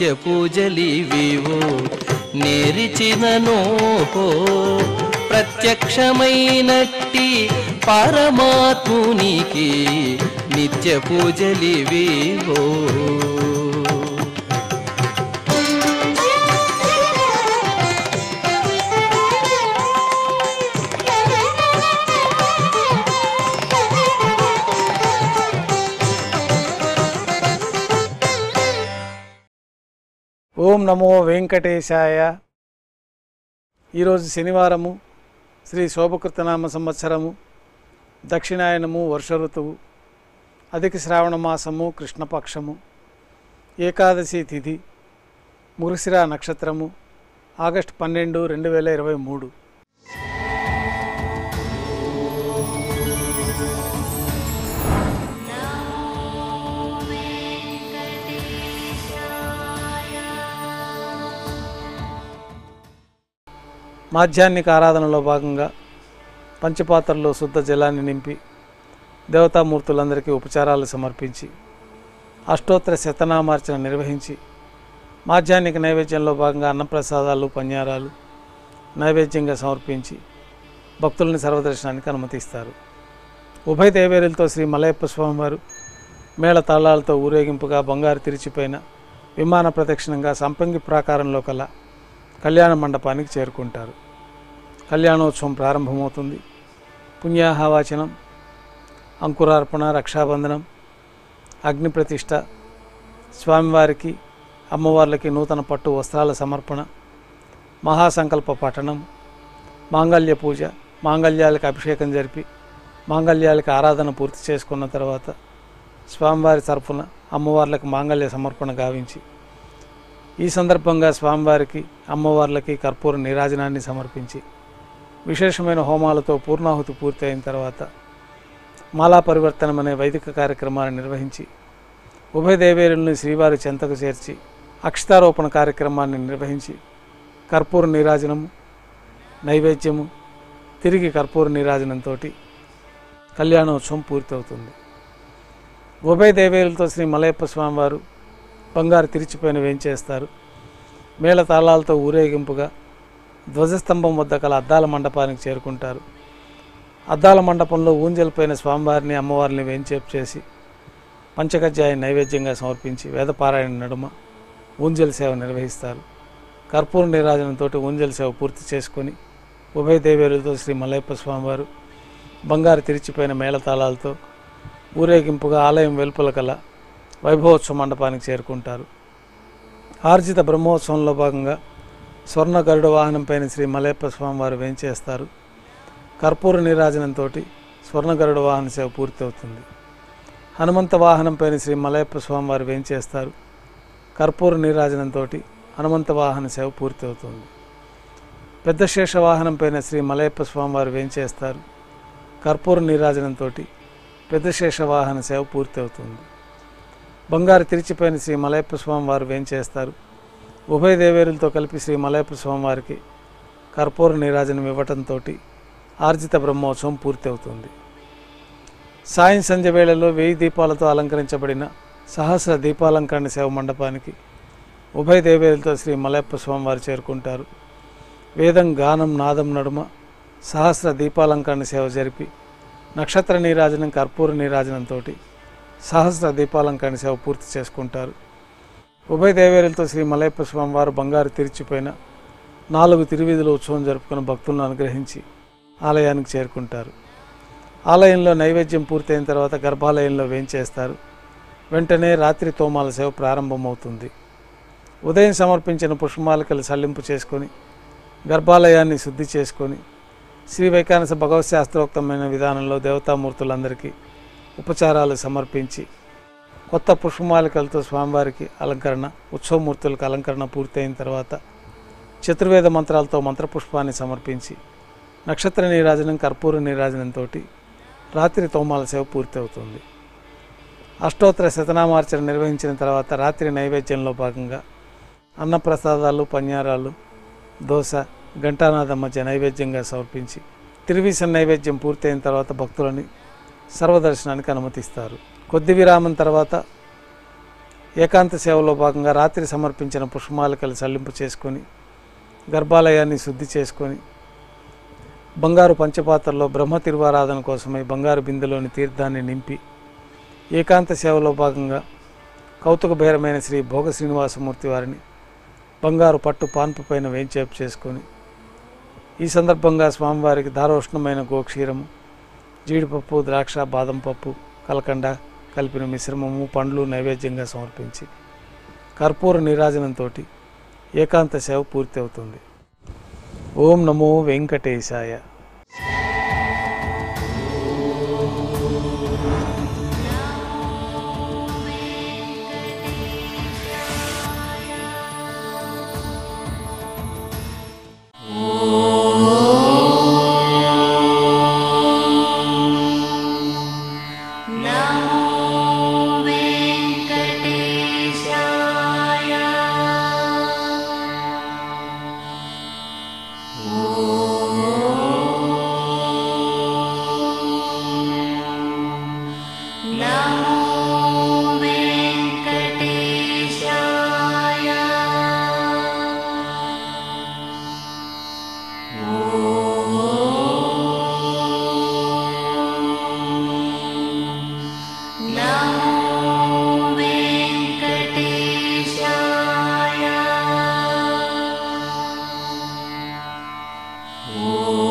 నిత్య పూజలివివో నేరిచినను ప్రత్యక్షమైనట్టి పరమాత్మునికి నిత్య పూజలివివో ఓం నమో వెంకటేశాయ ఈరోజు శనివారము శ్రీ శోభకృతనామ సంవత్సరము దక్షిణాయనము వర్ష ఋతువు అధిక శ్రావణ మాసము కృష్ణపక్షము ఏకాదశి తిథి మురుసిర నక్షత్రము ఆగస్టు పన్నెండు రెండు వేల ఇరవై మూడు మాధ్యాహ్నిక ఆరాధనలో భాగంగా పంచపాత్రలో శుద్ధ జలాన్ని నింపి దేవతామూర్తులందరికీ ఉపచారాలు సమర్పించి అష్టోత్తర శతనామార్చన నిర్వహించి మాధ్యాహ్నిక నైవేద్యంలో భాగంగా అన్నప్రసాదాలు పన్యారాలు నైవేద్యంగా సమర్పించి భక్తులని సర్వదర్శనానికి అనుమతిస్తారు ఉభయ దేవేరులతో శ్రీ మలయప్ప స్వామివారు మేళ తాళాలతో ఊరేగింపుగా బంగారు తిరిచిపోయిన విమాన ప్రదక్షిణంగా సంపంగి ప్రాకారంలో కల కళ్యాణ మండపానికి చేరుకుంటారు కళ్యాణోత్సవం ప్రారంభమవుతుంది పుణ్యాహవాచనం అంకురార్పణ రక్షాబంధనం అగ్ని ప్రతిష్ట స్వామివారికి అమ్మవార్లకి నూతన పట్టు వస్త్రాల సమర్పణ మహాసంకల్ప పఠనం మాంగళ్య పూజ మాంగళ్యాలకు అభిషేకం జరిపి మాంగళ్యాలకు ఆరాధన పూర్తి చేసుకున్న తర్వాత స్వామివారి తరఫున అమ్మవార్లకు మాంగళ్య సమర్పణ గావించి ఈ సందర్భంగా స్వామివారికి అమ్మవార్లకి కర్పూర నీరాజనాన్ని సమర్పించి విశేషమైన హోమాలతో పూర్ణాహుతి పూర్తి అయిన తర్వాత మాలా పరివర్తనం అనే వైదిక కార్యక్రమాన్ని నిర్వహించి ఉభయ దేవేరుల్ని శ్రీవారి చెంతకు చేర్చి అక్షతారోపణ కార్యక్రమాన్ని నిర్వహించి కర్పూర నీరాజనము నైవేద్యము తిరిగి కర్పూర నీరాజనంతో కళ్యాణోత్సవం పూర్తవుతుంది ఉభయ దేవేరులతో శ్రీ మలయప్ప స్వామివారు బంగారు తిరిచిపోయిన వేంచేస్తారు మేళ తాళాలతో ఊరేగింపుగా ధ్వజస్తంభం వద్ద కల అద్దాల మండపానికి చేరుకుంటారు అద్దాల మండపంలో ఊంజలిపోయిన స్వామివారిని అమ్మవారిని వేంచేపు చేసి పంచకజ్జాయ నైవేద్యంగా సమర్పించి వేదపారాయణ నడుమ ఊంజలి సేవ నిర్వహిస్తారు కర్పూర నీరాజనంతో ఊంజలి సేవ పూర్తి చేసుకొని ఉభయ దేవేరులతో శ్రీ మలయప్ప స్వామివారు బంగారు తిరిచిపోయిన మేళతాళాలతో ఊరేగింపుగా ఆలయం వెలుపల కల వైభవోత్సవ మండపానికి చేరుకుంటారు ఆర్జిత బ్రహ్మోత్సవంలో భాగంగా స్వర్ణ గరుడ వాహనంపైన శ్రీ మలయప్ప స్వామివారు వేంచేస్తారు కర్పూర నీరాజనంతో స్వర్ణ గరుడ వాహన సేవ పూర్తి అవుతుంది హనుమంత వాహనంపైన శ్రీ మలయప్ప స్వామివారు వేంచేస్తారు కర్పూర నీరాజనంతో హనుమంత వాహన సేవ పూర్తి అవుతుంది పెద్ద శేష వాహనంపైన శ్రీ మలయప్ప స్వామివారు వేంచేస్తారు కర్పూర నీరాజనంతో పెద్ద శేష వాహన సేవ పూర్తి అవుతుంది బంగారు తిరిచిపోయిన శ్రీ మలయప్ప స్వామి వారు వేంచేస్తారు ఉభయ దేవేరులతో కలిపి శ్రీ మలయప్ప స్వామి వారికి కర్పూర నీరాజనం ఇవ్వటంతో ఆర్జిత బ్రహ్మోత్సవం పూర్తి అవుతుంది సాయం సంధ్య వేళలో వెయ్యి దీపాలతో అలంకరించబడిన సహస్ర దీపాలంకరణ సేవ మండపానికి ఉభయ దేవేరులతో శ్రీ మలయప్ప స్వామి వారు చేరుకుంటారు వేదం గానం నాదం నడుమ సహస్ర దీపాలంకరణ సేవ జరిపి నక్షత్ర నీరాజనం కర్పూర నీరాజనంతో సహస్ర దీపాలంకరణ సేవ పూర్తి చేసుకుంటారు ఉభయ దేవేరులతో శ్రీ మలయప్ప స్వామి వారు బంగారు తిరిచిపోయిన నాలుగు తిరువీధుల ఉత్సవం జరుపుకున్న భక్తులను అనుగ్రహించి ఆలయానికి చేరుకుంటారు ఆలయంలో నైవేద్యం పూర్తయిన తర్వాత గర్భాలయంలో వేంచేస్తారు వెంటనే రాత్రి తోమాల సేవ ప్రారంభమవుతుంది ఉదయం సమర్పించిన పుష్పమాలికలు సల్లింపు చేసుకొని గర్భాలయాన్ని శుద్ధి చేసుకొని శ్రీ వైకానస భగవత్ శాస్త్రోక్తమైన విధానంలో దేవతామూర్తులందరికీ ఉపచారాలు సమర్పించి కొత్త పుష్పమాలికలతో స్వామివారికి అలంకరణ ఉత్సవమూర్తులకు అలంకరణ పూర్తయిన తర్వాత చతుర్వేద మంత్రాలతో మంత్రపుష్పాన్ని సమర్పించి నక్షత్ర నీరాజనం కర్పూర నీరాజనంతో రాత్రి తోమాల సేవ పూర్తి అవుతుంది అష్టోత్తర శతనామార్చన నిర్వహించిన తర్వాత రాత్రి నైవేద్యంలో భాగంగా అన్నప్రసాదాలు పన్యారాలు దోశ ఘంటానాథం మధ్య నైవేద్యంగా సమర్పించి తిరువీస నైవేద్యం పూర్తయిన తర్వాత భక్తులని సర్వదర్శనానికి అనుమతిస్తారు కొద్ది విరామం తర్వాత ఏకాంత సేవలో భాగంగా రాత్రి సమర్పించిన పుష్పమాలికలు సల్లింపు చేసుకొని గర్భాలయాన్ని శుద్ధి చేసుకొని బంగారు పంచపాత్రలో బ్రహ్మ తిరువారాధన కోసమై బంగారు బిందెలోని తీర్థాన్ని నింపి ఏకాంత సేవలో భాగంగా కౌతుక భైరమైన శ్రీ భోగ శ్రీనివాసమూర్తి వారిని బంగారు పట్టు పాన్పు పైన వేంచేపు చేసుకొని ఈ సందర్భంగా స్వామివారికి దారోష్ణమైన గోక్షీరము జీడిపప్పు ద్రాక్ష బాదం పప్పు కలకండ కలిపిన మిశ్రమము పండ్లు నైవేద్యంగా సమర్పించి కర్పూర నీరాజనంతో ఏకాంత సేవ పూర్తి అవుతుంది ఓం నమో వెంకటేశాయ ఓ